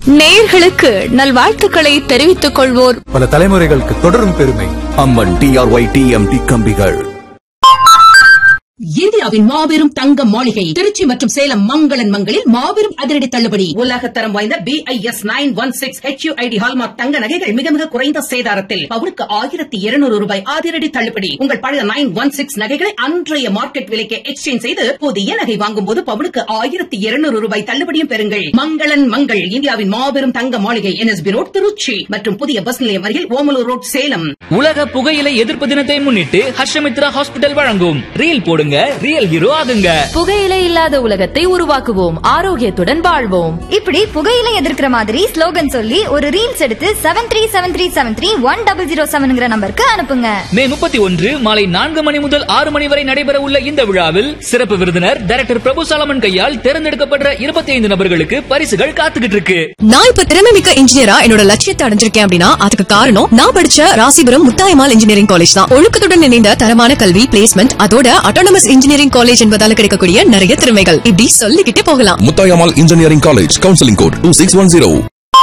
நேயர்களுக்கு நல்வாழ்த்துக்களை தெரிவித்துக் கொள்வோர் பல தலைமுறைகளுக்கு தொடரும் பெருமை அம்மன் டிஆர்ஒய் டிஎம்டி கம்பிகள் இந்தியாவின் மாபெரும் தங்க மாளிகை திருச்சி மற்றும் சேலம் மங்களன் மங்களில் மாபெரும் அதிரடி தள்ளுபடி உலகத்தரம் வாய்ந்த B I S nine one six HUID hallmark தங்க நகைகள் மிக மிக குறைந்த சேதாரத்தில் பவுனுக்கு ஆயிரத்தி இருநூறு ரூபாய் அதிரடி தள்ளுபடி உங்கள் பழைய நைன் ஒன் சிக்ஸ் நகைகளை அன்றைய மார்க்கெட் விலைக்கு எக்ஸ்சேஞ்ச் செய்து புதிய நகை வாங்கும் போது பவுனுக்கு ஆயிரத்தி இருநூறு ரூபாய் தள்ளுபடியும் பெறுங்கள் மங்களன் மங்கள் இந்தியாவின் மாபெரும் தங்க மாளிகை என்எஸ்பி ரோட் திருச்சி மற்றும் புதிய பஸ் நிலையம் அருகில் ஓமலூர் ரோட் சேலம் உலக புகையிலை எதிர்ப்பு தினத்தை முன்னிட்டு ஹர்ஷமித்ரா ஹாஸ்பிட்டல் வழங்கும் ரீல் போடுங்க ரியல் ஹீரோ ஆகுங்க புகையிலை இல்லாத உலகத்தை உருவாக்குவோம் ஆரோக்கியத்துடன் வாழ்வோம் இப்படி புகையில எதிர்க்கிற மாதிரி ஸ்லோகன் சொல்லி ஒரு ரீல்ஸ் எடுத்து seven three seven three seven three one double zero செவன்ங்கிற நம்பருக்கு அனுப்புங்க மே முப்பத்தி ஒன்று மாலை நான்கு மணி முதல் ஆறு மணி வரை நடைபெற உள்ள இந்த விழாவில் சிறப்பு விருந்தினர் டைரக்டர் பிரபு சாலமன் கையால் தேர்ந்தெடுக்கப்பட்ட இருபத்தி ஐந்து நபர்களுக்கு பரிசுகள் காத்துக்கிட்டு இருக்கு நான் இப்ப திறமைமிக்க இன்ஜினியரா என்னோட லட்சியத்தை அடைஞ்சிருக்கேன் அப்படின்னா அதுக்கு காரணம் நான் படிச்ச ராசிபுரம் முத்தாயமால் இன்ஜினியரிங் காலேஜ் தான் ஒழுக்கத்துடன் இணைந்த தரமான கல்வி பிளேஸ்மெண்ட் அதோட அட்டானமஸ் இன்ஜினியரிங் காலேஜ் என்பதால கிடைக்கக்கூடிய நிறைய திறமைகள் இப்படி சொல்லிக்கிட்டே போகலாம் Muthayammal engineering college counselling code two six one zero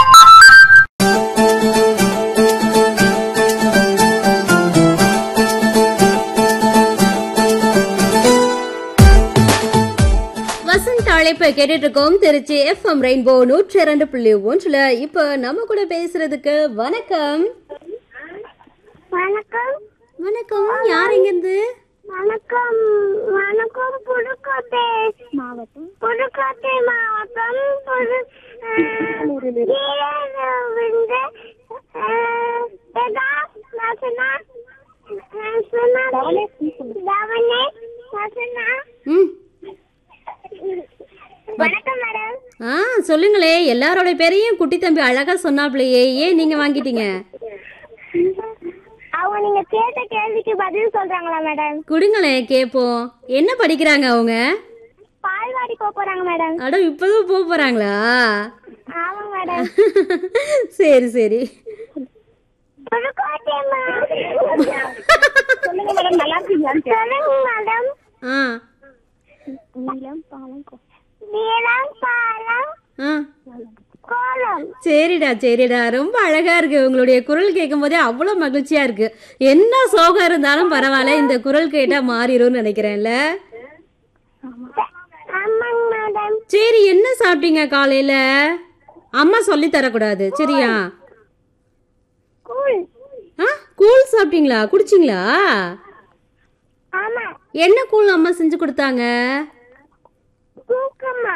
Vasanth அழைப்பை கேட்டுட்டு இருக்கோம் திருச்சி எஃப்எம் ரெயின்போ நூற்றி இரண்டு புள்ளி ஒன்றுல இப்ப நம்ம கூட பேசுறதுக்கு வணக்கம் வணக்கம் வணக்கம் யார் இங்க இருந்து வணக்கம் வணக்கம் புதுக்கோட்டை மாவட்டம் புதுக்கோட்டை மாவட்டம் புது கீழவிந்து ம் வணக்கம் மேடம் ஆ சொல்லுங்களே எல்லாரோட பேரையும் குட்டி தம்பி அழகா சொன்னாப்லையே ஏன் நீங்க வாங்கிட்டீங்க அவங்க நீங்க கேட்ட கேள்விக்கு பதில் சொல்றாங்களா மேடம் கொடுங்களே கேப்போம் என்ன படிக்கிறாங்க அவங்க பால்வாடி போக போறாங்க மேடம் அட இப்பதான் போக போறாங்களா ஆமாங்க மேடம் சரி சரி புதுக்கோட்டை மா- சொல்லுங்க மேடம் நல்லா இருக்கீங்களா சொல்லுங்க மேடம் ஆ நீலம் பாலம் கோ- நீலம் பாலம் ஆ கோலம் சரிடா சரிடா ரொம்ப அழகா இருக்கு உங்களுடைய குரல் கேட்கும் போதே அவ்வளவு மகிழ்ச்சியா இருக்கு என்ன சோகம் இருந்தாலும் பரவாயில்ல இந்த குரல் கேட்டா மாறிடும்னு நினைக்கிறேன்ல ஆமாங்க மேடம் சரி என்ன சாப்பிட்டீங்க காலையில அம்மா சொல்லி தரக்கூடாது சரியா கூல் ஆ கூழ் சாப்பிட்டீங்களா குடிச்சிங்களா ஆமா என்ன கூழ் அம்மா செஞ்சு கொடுத்தாங்க தூக்கம்மா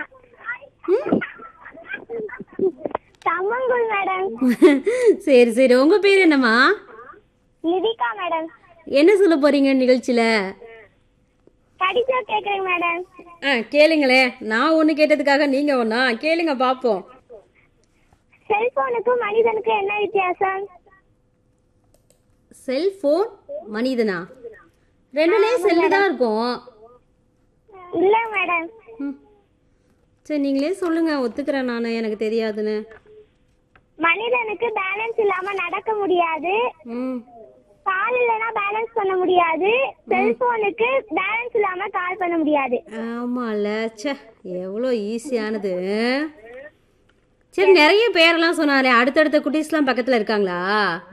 தம்மங்குள் மேடம் சரி சரி உங்க பேர் என்னம்மா நிதிகா மேடம் என்ன சொல்ல போறீங்க நிகழ்ச்சியில கடிச்சா கேக்குறேங்க மேடம் ஆ கேளுங்களே நான் ஒன்று கேட்டதுக்காக நீங்க ஒண்ணா கேளுங்க பாப்போம் செல்போனுக்கும் மனிதனுக்கும் என்ன வித்தியாசம் செல்போன் மனிதனா ரெண்டுலேயும் செல்லு தான் இருக்கும் இல்ல மேடம் ம். சரி நீங்களே சொல்லுங்க ஒத்துக்கிறேன் நான் எனக்கு தெரியாதுன்னு மனிதனுக்கு பேலன்ஸ் இல்லாம நடக்க முடியாது ம் கால் இல்லைன்னா பேலன்ஸ் பண்ண முடியாது செல்போனுக்கு பேலன்ஸ் இல்லாம கால் பண்ண முடியாது ஆமால ச்சே எவ்வளோ ஈஸியானது சரி நிறைய பேரெல்லாம் சொன்னாரே அடுத்தடுத்த குட்டீஸ்லாம் பக்கத்தில் இருக்காங்களா